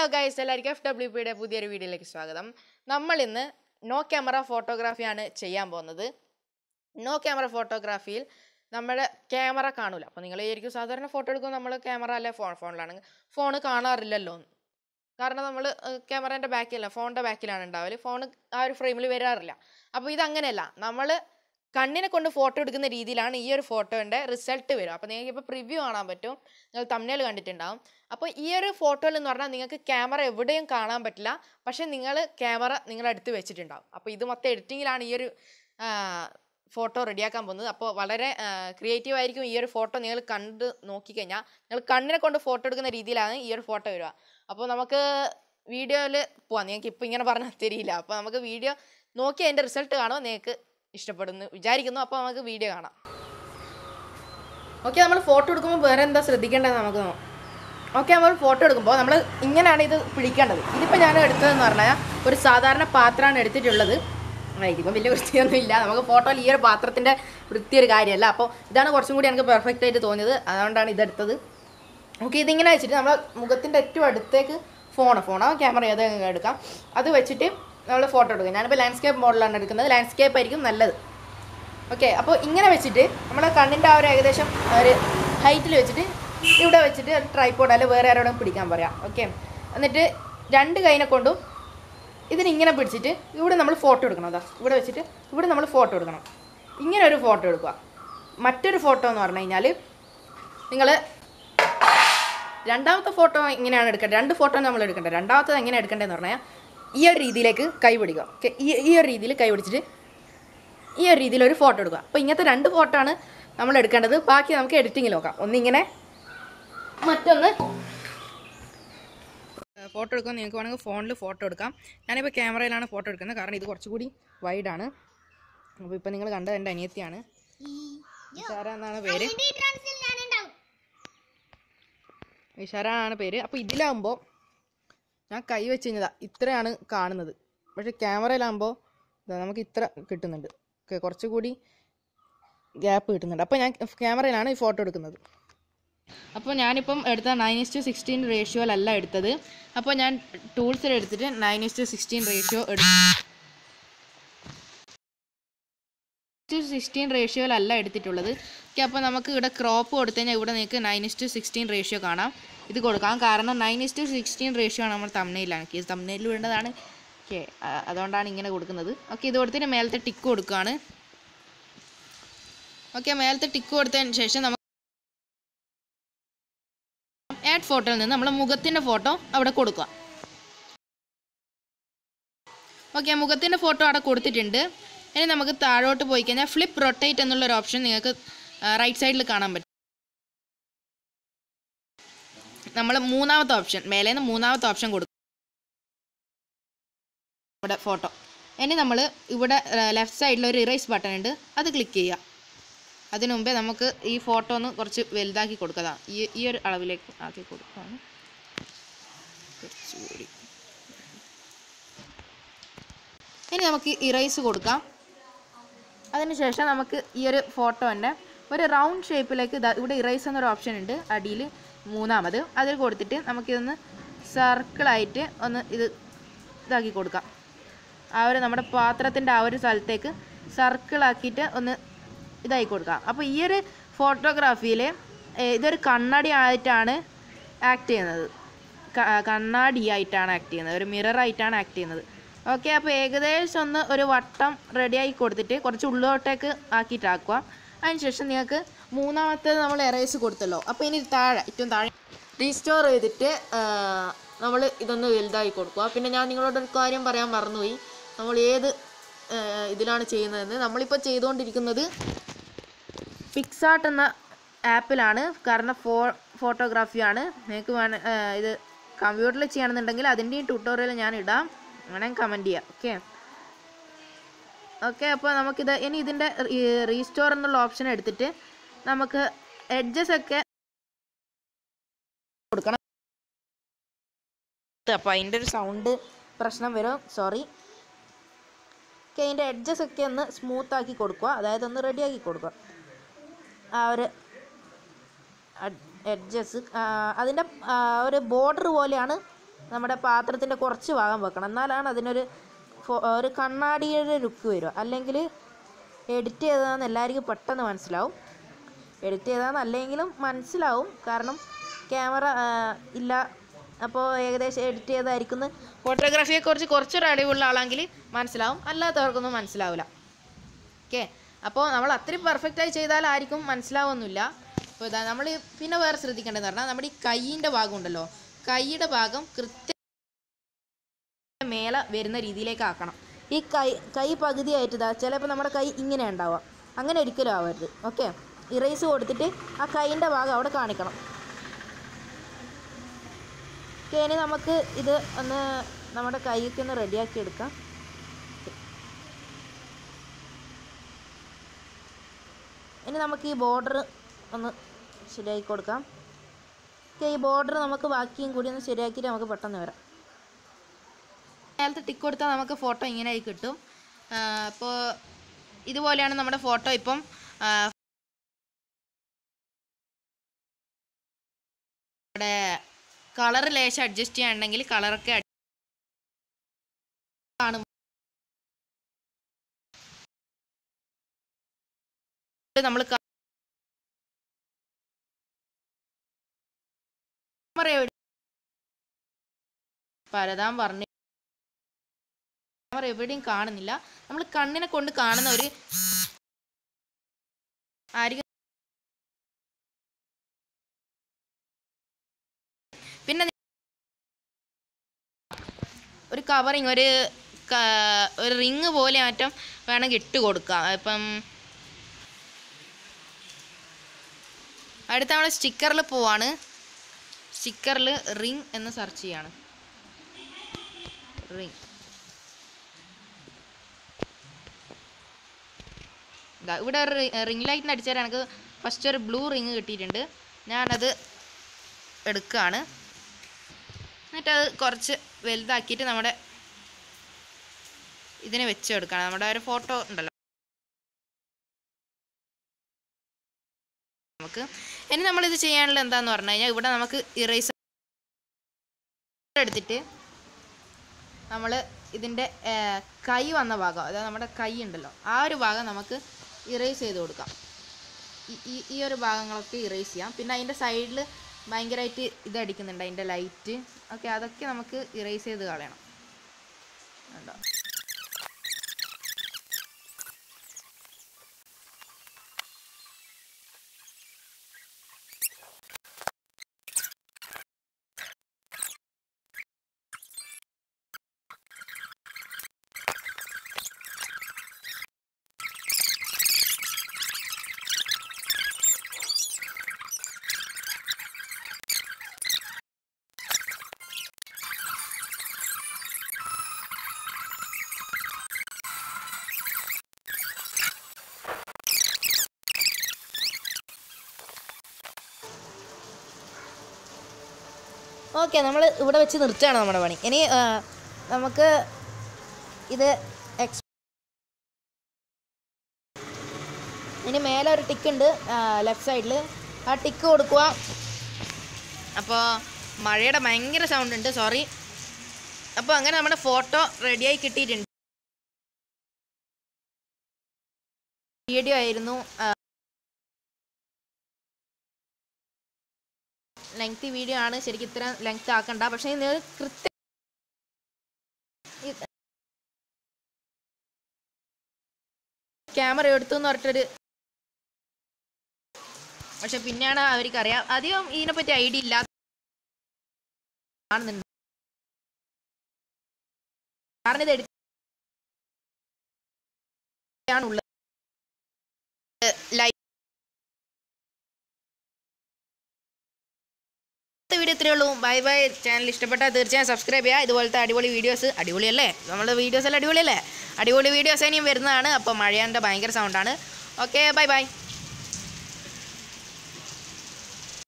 Guys എല്ലാവർക്കും F W പിയുടെ പുതിയൊരു വീഡിയോയിലേക്ക് സ്വാഗതം നമ്മൾ ഇന്ന് നോ ക്യാമറ ഫോട്ടോഗ്രാഫിയാണ് ചെയ്യാൻ പോകുന്നത് നോ ക്യാമറ ഫോട്ടോഗ്രാഫിയിൽ നമ്മുടെ ക്യാമറ കാണൂല അപ്പോൾ നിങ്ങൾ വിചാരിക്കും സാധാരണ ഫോട്ടോ എടുക്കുമ്പോൾ നമ്മൾ ക്യാമറ അല്ലെ ഫോൺ ഫോണിലാണെങ്കിൽ ഫോൺ കാണാറില്ലല്ലോ എന്ന്. കാരണം നമ്മൾ ക്യാമറേൻ്റെ ബാക്കിലല്ല ഫോണിൻ്റെ ബാക്കിലാണ് ഉണ്ടാവല് ഫോൺ ആ ഒരു ഫ്രെയിമിൽ വരാറില്ല അപ്പോൾ ഇതങ്ങനെയല്ല നമ്മൾ കണ്ണിനെ കൊണ്ട് ഫോട്ടോ എടുക്കുന്ന രീതിയിലാണ് ഈ ഒരു ഫോട്ടോൻ്റെ റിസൾട്ട് വരും അപ്പോൾ നിങ്ങൾക്ക് ഇപ്പോൾ പ്രിവ്യൂ കാണാൻ പറ്റും നിങ്ങൾ തമ്മിൽ കണ്ടിട്ടുണ്ടാവും അപ്പോൾ ഈ ഒരു ഫോട്ടോയിൽ എന്ന് പറഞ്ഞാൽ നിങ്ങൾക്ക് ക്യാമറ എവിടെയും കാണാൻ പറ്റില്ല പക്ഷേ നിങ്ങൾ ക്യാമറ നിങ്ങളുടെ അടുത്ത് വെച്ചിട്ടുണ്ടാവും അപ്പോൾ ഇത് മൊത്തം എഡിറ്റിങ്ങിലാണ് ഈ ഒരു ഫോട്ടോ റെഡിയാക്കാൻ പോകുന്നത് അപ്പോൾ വളരെ ക്രിയേറ്റീവ് ആയിരിക്കും ഈ ഒരു ഫോട്ടോ നിങ്ങൾ കണ്ട് നോക്കിക്കഴിഞ്ഞാൽ നിങ്ങൾ കണ്ണിനെ കൊണ്ട് ഫോട്ടോ എടുക്കുന്ന രീതിയിലാണ് ഈ ഒരു ഫോട്ടോ വരിക അപ്പോൾ നമുക്ക് വീഡിയോയിൽ പോവാം നിങ്ങൾക്ക് ഇപ്പോൾ ഇങ്ങനെ പറഞ്ഞാൽ തരില്ല അപ്പോൾ നമുക്ക് വീഡിയോ നോക്കി അതിൻ്റെ റിസൾട്ട് കാണുമ്പോൾ നിങ്ങൾക്ക് ഇഷ്ടപ്പെടുന്നു വിചാരിക്കുന്നു അപ്പോൾ നമുക്ക് വീഡിയോ കാണാം ഓക്കെ നമ്മൾ ഫോട്ടോ എടുക്കുമ്പോൾ വേറെ എന്താ ശ്രദ്ധിക്കേണ്ടത് നമുക്ക് നോക്കാം ഓക്കെ നമ്മൾ ഫോട്ടോ എടുക്കുമ്പോൾ നമ്മൾ ഇങ്ങനെയാണ് ഇത് പിടിക്കേണ്ടത് ഇതിപ്പോൾ ഞാൻ എടുത്തതെന്ന് പറഞ്ഞാൽ ഒരു സാധാരണ പാത്രമാണ് എടുത്തിട്ടുള്ളത് ആ, ഇതിപ്പോൾ വലിയ വൃത്തിയൊന്നും ഇല്ല നമുക്ക് ഫോട്ടോയിൽ ഈ ഒരു പാത്രത്തിൻ്റെ വൃത്തി ഒരു കാര്യമല്ല അപ്പോൾ ഇതാണ് കുറച്ചും കൂടി എനിക്ക് പെർഫെക്റ്റ് ആയിട്ട് തോന്നിയത് അതുകൊണ്ടാണ് ഇതെടുത്തത് ഓക്കെ ഇതിങ്ങനെ വെച്ചിട്ട് നമ്മൾ മുഖത്തിൻ്റെ ഏറ്റവും അടുത്തേക്ക് ഫോണ് ഫോണോ ക്യാമറ ഏതോ എടുക്കാം അത് വെച്ചിട്ട് നമ്മൾ ഫോട്ടോ എടുക്കും ഞാനിപ്പോൾ ലാൻഡ്സ്കേപ്പ് മോഡലാണ് എടുക്കുന്നത് ലാൻഡ്സ്കേപ്പ് ആയിരിക്കും നല്ലത് ഓക്കെ അപ്പോൾ ഇങ്ങനെ വെച്ചിട്ട് നമ്മളെ കണ്ണിൻ്റെ ആ ഒരു ഏകദേശം ഒരു ഹൈറ്റിൽ വെച്ചിട്ട് ഇവിടെ വെച്ചിട്ട് ട്രൈപ്പോഡ് അല്ലെങ്കിൽ വേറെ ആരോടും പിടിക്കാൻ പറയാം ഓക്കെ എന്നിട്ട് രണ്ട് കൈനെ കൊണ്ടും ഇതിനിങ്ങനെ പിടിച്ചിട്ട് ഇവിടെ നമ്മൾ ഫോട്ടോ എടുക്കണം അതാ ഇവിടെ വെച്ചിട്ട് ഇവിടെ നമ്മൾ ഫോട്ടോ എടുക്കണം ഇങ്ങനെ ഒരു ഫോട്ടോ എടുക്കുക മറ്റൊരു ഫോട്ടോ എന്ന് പറഞ്ഞു കഴിഞ്ഞാൽ നിങ്ങൾ രണ്ടാമത്തെ ഫോട്ടോ ഇങ്ങനെയാണ് എടുക്കേണ്ടത് രണ്ട് ഫോട്ടോ നമ്മൾ എടുക്കേണ്ടത് രണ്ടാമത്തത് എങ്ങനെ എടുക്കേണ്ടതെന്ന് പറഞ്ഞാൽ ഈ ഒരു രീതിയിലേക്ക് കൈ പിടിക്കുക ഓക്കെ ഈ ഈ ഒരു രീതിയിൽ കൈ പിടിച്ചിട്ട് ഈ ഒരു രീതിയിൽ ഒരു ഫോട്ടോ എടുക്കുക അപ്പോൾ ഇങ്ങനത്തെ രണ്ട് ഫോട്ടോ ആണ് നമ്മൾ എടുക്കേണ്ടത് ബാക്കി നമുക്ക് എഡിറ്റിങ്ങിൽ നോക്കാം ഒന്നിങ്ങനെ മറ്റൊന്ന് ഫോട്ടോ എടുക്കാൻ നിങ്ങൾക്ക് വേണമെങ്കിൽ ഫോണിൽ ഫോട്ടോ എടുക്കാം ഞാനിപ്പോൾ ക്യാമറയിലാണ് ഫോട്ടോ എടുക്കുന്നത് കാരണം ഇത് കുറച്ചുകൂടി വൈഡാണ് അപ്പോൾ ഇപ്പോൾ നിങ്ങൾ കണ്ടത് എൻ്റെ അനിയത്തിയാണ് ഇഷാര എന്നാണ് പേര് ഇഷാര ആണ് പേര് അപ്പോൾ ഇതിലാകുമ്പോൾ ഞാൻ കൈ വെച്ച് കഴിഞ്ഞതാ ഇത്രയാണ് കാണുന്നത് പക്ഷേ ക്യാമറയിലാകുമ്പോൾ നമുക്ക് ഇത്ര കിട്ടുന്നുണ്ട് ഓക്കെ കുറച്ചുകൂടി ഗ്യാപ്പ് കിട്ടുന്നുണ്ട് അപ്പോൾ ഞാൻ ക്യാമറയിലാണ് ഈ ഫോട്ടോ എടുക്കുന്നത് അപ്പോൾ ഞാനിപ്പം എടുത്ത നയൻ ഇസ്റ്റു സിക്സ്റ്റീൻ റേഷ്യോയിലല്ല എടുത്തത് അപ്പോൾ ഞാൻ ടൂൾസിൽ എടുത്തിട്ട് നയൻ ഇസ്റ്റു സിക്സ്റ്റീൻ റേഷ്യോ എടുത്തു സിക്സ്റ്റീൻ റേഷ്യോയിലല്ല എടുത്തിട്ടുള്ളത് ഓക്കെ അപ്പോൾ നമുക്ക് ഇവിടെ ക്രോപ്പ് കൊടുത്തു കഴിഞ്ഞാൽ ഇവിടെ നിങ്ങൾക്ക് നയൻ ഇസ്റ്റു സിക്സ്റ്റീൻ റേഷ്യോ കാണാം ഇത് കൊടുക്കാം കാരണം നയൻ ഇസ്റ്റു സിക്സ്റ്റീൻ റേഷ്യോ ആണ് നമ്മൾ തമ്മനയിലാണ് കേസ് തമ്മനയിൽ വേണ്ടതാണ് ഓക്കെ അതുകൊണ്ടാണ് ഇങ്ങനെ കൊടുക്കുന്നത് ഓക്കെ ഇത് കൊടുത്തിട്ട് മേലത്തെ ടിക്ക് കൊടുക്കുകയാണ് ഓക്കെ മേലത്തെ ടിക്ക് കൊടുത്തതിന് ശേഷം നമുക്ക് ആഡ് ഫോട്ടോയിൽ നിന്ന് നമ്മൾ മുഖത്തിൻ്റെ ഫോട്ടോ അവിടെ കൊടുക്കുക ഓക്കെ മുഖത്തിൻ്റെ ഫോട്ടോ അവിടെ കൊടുത്തിട്ടുണ്ട് ഇനി നമുക്ക് താഴോട്ട് പോയി കഴിഞ്ഞാൽ ഫ്ലിപ്പ് റൊട്ടേറ്റ് എന്നുള്ളൊരു ഓപ്ഷൻ നിങ്ങൾക്ക് റൈറ്റ് സൈഡിൽ കാണാൻ പറ്റും നമ്മൾ മൂന്നാമത്തെ ഓപ്ഷൻ മേലെ നിന്ന് മൂന്നാമത്തെ ഓപ്ഷൻ കൊടുക്കും ഇവിടെ ഫോട്ടോ ഇനി നമ്മൾ ഇവിടെ ലെഫ്റ്റ് സൈഡിൽ ഒരു ഇറേസ് ബട്ടൺ ഉണ്ട് അത് ക്ലിക്ക് ചെയ്യുക അതിനു മുമ്പേ നമുക്ക് ഈ ഫോട്ടോ ഒന്ന് കുറച്ച് വലുതാക്കി കൊടുക്കുക ഈ ഈ ഒരു അളവിലേക്ക് ആക്കി കൊടുക്കുകയാണ് കുറച്ചുകൂടി ഇനി നമുക്ക് ഇറേസ് കൊടുക്കാം അതിനുശേഷം നമുക്ക് ഈ ഒരു ഫോട്ടോൻ്റെ ഒരു റൗണ്ട് ഷേപ്പിലേക്ക് ഇതാ ഇവിടെ ഇറേസ് എന്നൊരു ഓപ്ഷൻ ഉണ്ട് അടിയിൽ മൂന്നാമത് അതിൽ കൊടുത്തിട്ട് നമുക്കിതൊന്ന് സർക്കിളായിട്ട് ഒന്ന് ഇത് ഇതാക്കി കൊടുക്കാം ആ ഒരു നമ്മുടെ പാത്രത്തിൻ്റെ ആ ഒരു സ്ഥലത്തേക്ക് സർക്കിളാക്കിയിട്ട് ഒന്ന് ഇതായി കൊടുക്കാം അപ്പോൾ ഈ ഒരു ഫോട്ടോഗ്രാഫിയിൽ ഇതൊരു കണ്ണാടി ആയിട്ടാണ് ആക്ട് ചെയ്യുന്നത് ക- കണ്ണാടിയായിട്ടാണ് ആക്ട് ചെയ്യുന്നത് ഒരു മിററായിട്ടാണ് ആക്ട് ചെയ്യുന്നത് ഓക്കെ അപ്പോൾ ഏകദേശം ഒന്ന് ഒരു വട്ടം റെഡിയാക്കി കൊടുത്തിട്ട് കുറച്ച് ഉള്ളോട്ടേക്ക് ആക്കിയിട്ടാക്കുക അതിനുശേഷം നിങ്ങൾക്ക് മൂന്നാമത്തേത് നമ്മൾ എറേസ് കൊടുത്തല്ലോ അപ്പോൾ ഇനി താഴെ ഏറ്റവും താഴെ റീസ്റ്റോർ ചെയ്തിട്ട് നമ്മൾ ഇതൊന്ന് വലുതാക്കി കൊടുക്കുക പിന്നെ ഞാൻ നിങ്ങളോട് ഒരു കാര്യം പറയാൻ മറന്നുപോയി നമ്മൾ ഏത് ആ, ഇതിലാണ് ചെയ്യുന്നതെന്ന് നമ്മളിപ്പോൾ ചെയ്തുകൊണ്ടിരിക്കുന്നത് പിക്സാർട്ട് എന്ന ആപ്പിലാണ് കാരണം ഫോ ഫോട്ടോഗ്രാഫിയാണ് നിങ്ങൾക്ക് വേണ ആ, ഇത് കമ്പ്യൂട്ടറിൽ ചെയ്യണമെന്നുണ്ടെങ്കിൽ അതിൻ്റെയും ട്യൂട്ടോറിയൽ ഞാൻ ഇടാം വേണമെങ്കിൽ കമൻറ്റ് ചെയ്യാം ഓക്കെ ഓക്കെ അപ്പോൾ നമുക്കിത് ഇനി ഇതിൻ്റെ റീസ്റ്റോർ എന്നുള്ള ഓപ്ഷൻ എടുത്തിട്ട് നമുക്ക് എഡ്ജസ് ഒക്കെ കൊടുക്കണം അപ്പോൾ അതിൻ്റെ ഒരു സൗണ്ട് പ്രശ്നം വരും സോറി ഓക്കെ അതിൻ്റെ എഡ്ജസ് ഒക്കെ ഒന്ന് സ്മൂത്ത് ആക്കി കൊടുക്കുക അതായത് ഒന്ന് റെഡിയാക്കി കൊടുക്കുക ആ ഒരു എഡ്ജസ് അതിൻ്റെ ഒരു ബോർഡർ പോലെയാണ് നമ്മുടെ പാത്രത്തിൻ്റെ കുറച്ച് ഭാഗം വെക്കണം എന്നാലാണ് അതിനൊരു ഫോ- ഒരു കണ്ണാടിയുടെ ലുക്ക് വരിക അല്ലെങ്കിൽ എഡിറ്റ് ചെയ്തതാണെന്ന് എല്ലാവർക്കും പെട്ടെന്ന് മനസ്സിലാവും എഡിറ്റ് ചെയ്തതാണെന്ന് അല്ലെങ്കിലും മനസ്സിലാവും കാരണം ക്യാമറ ഇല്ല അപ്പോൾ ഏകദേശം എഡിറ്റ് ചെയ്തായിരിക്കും ഫോട്ടോഗ്രാഫിയെക്കുറിച്ച് കുറച്ചൊരു അറിവുള്ള ആളെങ്കിൽ മനസ്സിലാവും അല്ലാത്തവർക്കൊന്നും മനസ്സിലാവില്ല ഓക്കെ അപ്പോൾ നമ്മൾ അത്രയും പെർഫെക്റ്റായി ചെയ്താൽ ആർക്കും മനസ്സിലാവൊന്നുമില്ല അപ്പോൾ ഇതാ നമ്മൾ പിന്നെ വേറെ ശ്രദ്ധിക്കേണ്ടതെന്ന് പറഞ്ഞാൽ നമ്മുടെ ഈ കൈയിൻ്റെ ഭാഗം ഉണ്ടല്ലോ കൈയുടെ ഭാഗം കൃത്യം മേലെ വരുന്ന രീതിയിലേക്ക് ആക്കണം ഈ കൈ കൈ പകുതിയായിട്ട് ഇതാ ചിലപ്പോൾ നമ്മുടെ കൈ ഇങ്ങനെ ഉണ്ടാവുക അങ്ങനെ ഒരിക്കലും ആവരുത് ഓക്കെ ഇറേസ് കൊടുത്തിട്ട് ആ കൈയിൻ്റെ ഭാഗം അവിടെ കാണിക്കണം ഓക്കെ ഇനി നമുക്ക് ഇത് ഒന്ന് നമ്മുടെ കൈയൊക്കെ ഒന്ന് റെഡിയാക്കി എടുക്കാം ഇനി നമുക്ക് ഈ ബോർഡർ ഒന്ന് ശരിയാക്കി കൊടുക്കാം ഓക്കെ ഈ ബോർഡർ നമുക്ക് ബാക്കിയും കൂടി ഒന്ന് ശരിയാക്കിയിട്ട് നമുക്ക് പെട്ടെന്ന് വരാം നേരത്തെ ടിക്ക് കൊടുത്താൽ നമുക്ക് ഫോട്ടോ ഇങ്ങനെ ആയി കിട്ടും അപ്പോൾ ഇതുപോലെയാണ് നമ്മുടെ ഫോട്ടോ ഇപ്പം ആ, ഇവിടെ കളർ ലേശം അഡ്ജസ്റ്റ് ചെയ്യാനുണ്ടെങ്കിൽ കളറൊക്കെ കാണും നമ്മൾ ക്യാമറ എവിടെ പരതാൻ പറഞ്ഞു ക്യാമറ എവിടെയും കാണുന്നില്ല നമ്മൾ കണ്ണിനെ കൊണ്ട് കാണുന്ന ഒരു ആയിരിക്കും പിന്നെ നി- ഒരു കവറിങ് ഒരു ക- ഒരു റിങ് പോലെ മാറ്റം വേണമെങ്കിൽ ഇട്ട് കൊടുക്കാം ഇപ്പം അടുത്ത നമ്മൾ സ്റ്റിക്കറിൽ പോവാണ് സ്റ്റിക്കറിൽ റിങ് എന്ന് സെർച്ച് ചെയ്യാണ് റിങ് ദാ ഇവിടെ ഒരു റിംഗ് ലൈറ്റിന് അടിച്ചാൽ എനിക്ക് ഫസ്റ്റ് ഒരു ബ്ലൂ റിങ് കിട്ടിയിട്ടുണ്ട് ഞാനത് എടുക്കുകയാണ് എന്നിട്ട് അത് കുറച്ച് വലുതാക്കിയിട്ട് നമ്മുടെ ഇതിന് വെച്ച് കൊടുക്കണം നമ്മുടെ ഒരു ഫോട്ടോ ഉണ്ടല്ലോ നമുക്ക് ഇനി നമ്മളിത് ചെയ്യാനുള്ള എന്താന്ന് പറഞ്ഞു കഴിഞ്ഞാൽ ഇവിടെ നമുക്ക് ഇറേസർ എടുത്തിട്ട് നമ്മൾ ഇതിൻ്റെ കൈ വന്ന ഭാഗം അതായത് നമ്മുടെ കൈ ഉണ്ടല്ലോ ആ ഒരു ഭാഗം നമുക്ക് ഇറേസ് ചെയ്ത് കൊടുക്കാം ഈ- ഈ ഈ ഒരു ഭാഗങ്ങളൊക്കെ ഇറേസ് ചെയ്യാം പിന്നെ അതിൻ്റെ സൈഡിൽ ഭയങ്കരമായിട്ട് ഇതടിക്കുന്നുണ്ട് അതിൻ്റെ ലൈറ്റ് ഓക്കെ അതൊക്കെ നമുക്ക് ഇറേസ് ചെയ്ത് കളയണം കണ്ടോ ഓക്കെ നമ്മൾ ഇവിടെ വെച്ച് നിർത്തുകയാണ് നമ്മുടെ പണി ഇനി ആ, നമുക്ക് ഇത് എക്സ് ഇനി മേലെ ഒരു ടിക്ക് ഉണ്ട് ലെഫ്റ്റ് സൈഡിൽ ആ ടിക്ക് കൊടുക്കുക അപ്പോൾ മഴയുടെ ഭയങ്കര സൗണ്ട് ഉണ്ട് സോറി അപ്പോൾ അങ്ങനെ നമ്മുടെ ഫോട്ടോ റെഡിയായി കിട്ടിയിട്ടുണ്ട് വീഡിയോ ആയിരുന്നു ലെങ്തി വീഡിയോ ആണ് ശരിക്കും ഇത്ര ലെങ്ത് ആക്കണ്ട പക്ഷേ നിങ്ങൾ കൃത്യം ക്യാമറ എടുത്തു എന്ന് പറഞ്ഞിട്ടൊരു പക്ഷെ പിന്നെയാണ് അവർക്കറിയാം അധികം ഇതിനെപ്പറ്റി ഐഡിയ ഇല്ല കാണുന്നുണ്ട് കാരണം ഇത് എടുത്താണുള്ളത് ലൈവ് ഇന്നത്തെ വീഡിയോ ഇത്രയേ ഉള്ളൂ ബൈ ബൈ ചാനൽ ഇഷ്ടപ്പെട്ടാൽ തീർച്ചയായും സബ്സ്ക്രൈബ് ചെയ്യുക ഇതുപോലത്തെ അടിപൊളി വീഡിയോസ് അടിപൊളിയല്ലേ നമ്മുടെ വീഡിയോസ് എല്ലാം അടിപൊളിയല്ലേ അടിപൊളി വീഡിയോസ് ഇനിയും വരുന്നതാണ് അപ്പോൾ മഴയാൻ്റെ ഭയങ്കര സൗണ്ടാണ് ഓക്കെ ബൈ ബൈ